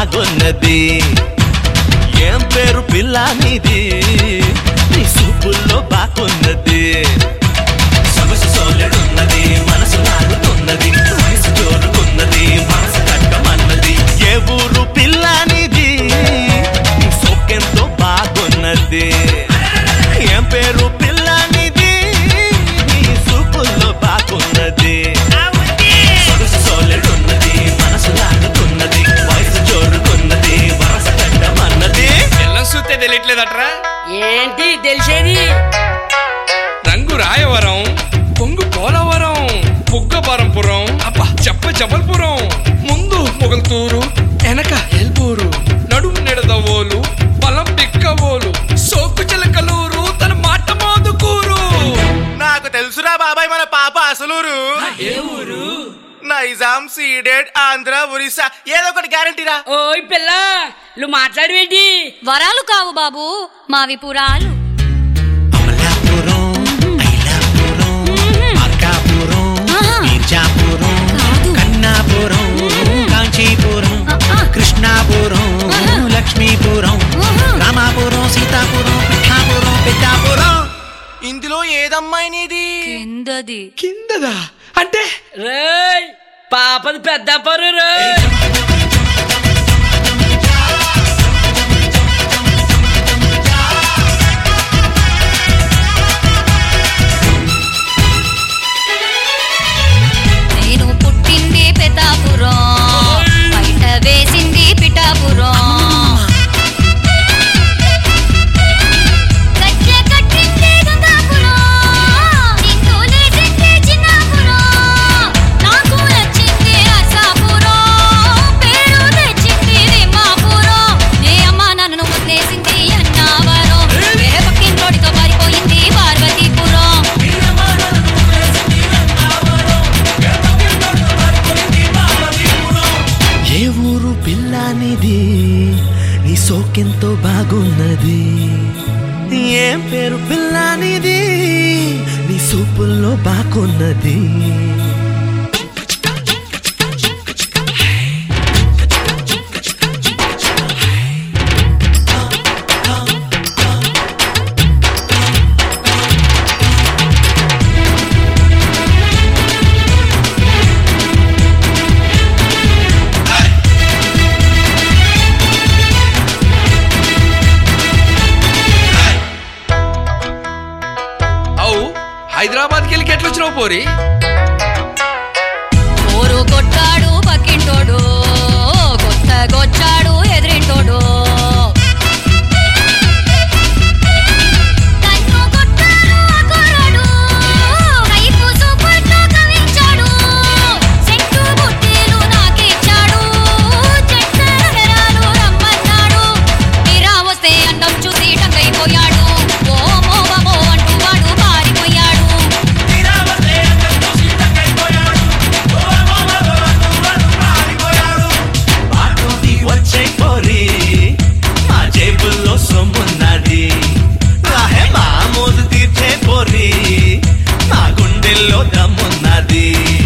బాగున్నది ఏం పేరు పిల్ల నీది నీ సూపుల్లో బాగున్నది సొగసు సోలెడున్నది మనసు నాగుతున్నది వయసు జోరుకున్నది మనసు కట్టమన్నది ఏ ఊరు పిల్ల నీది నీ సోకెంతో బాగున్నది ఏం పేరు పిల్ల నీది నీ సూపుల్లో బాగున్నది సొగసు సోలెడున్నది మనసు లాగుతున్నది వయసు జోరుకున్నది మనసు కట్టమన్నది ఎల్లం చూస్తే తెలియట్లేదట్రా ఏంటి తెలిసేది రంగు రాయవరం పొంగు పోలవరం పుగ్గపరంపురం అబ్బా చెప్ప జబల్పురం ముందు మొగల్తూరు వెనక ఎల్బూరు నడుము నిడదవోలు బలం బిక్కవోలు సోకు చిలకలూరు తన మాట మోదుకూరు నాకు తెలుసురా బాబాయ్ మన పాప అసలూరు నైజాం సీడెడ్ ఆంధ్ర ఒరిస్సా ఏదో ఒకటి గ్యారంటీరా ఓయ్ పిల్ల నువ్వు మాట్లాడవేంటి వరాలు కావు బాబు మావి పురాలు అమలాపురం ఐలాపురం మార్కాపురం ఆహా. మీర్జాపురం కాదు. కన్నాపురం కాంచీపురం ఆహా. కృష్ణాపురం ఆహా. లక్ష్మీపురం ఆహా. రామాపురం సీతాపురం పిఠాపురం పెద్దాపురం ఇందులో ఏదమ్మాయి నీది కిందది కిందదా అంటే రేయ్ పాపది పెద్ద పరు రేయ్ నేను పుట్టింది పెతాపురం బయట వేసింది పిఠాపురం గజ్జె కట్టింది గంగాపురం చింతూలేసింది చిన్నాపురం నాకు నచ్చింది అసాపురం పేరు తెచ్చింది రేమాపురం నే అమ్మ నన్ను వదిలేసింది అన్నావరం వేరే పక్కింటోడితో పారిపోయింది పార్వతీపురం ఏ ఊరు పిల్లానిది నీ సోకెంతో బాగున్నది ఏం పేరు పిల్లానిది నీ సూపుల్లో బాగున్నది అవు హైదరాబాద్కి వెళ్ళి ఎట్లొచ్చినావు పోరి ఊరు కొట్టాడు పక్కింటోడు కొత్తగొచ్చాడు ఎదిరింటోడు కన్ను కొట్టాడు ఆ కుర్రాడు, కైపు సూపర్లో కవించాడు. సెంటు బుట్టీలు నాకిచ్చాడు, చక్కెర హెరాలు రమ్మన్నాడు. తీరా వస్తే అందం చూసి టంకైపోయాడు. ఓ మోవమో అంటూ వాడు పారిపోయాడు బాటోది వచ్చే పోరి మా జేబుల్లో సొమ్మున్నది రాహే మామూలు తీర్చే పోరి నా గుండెల్లో దమ్మున్నది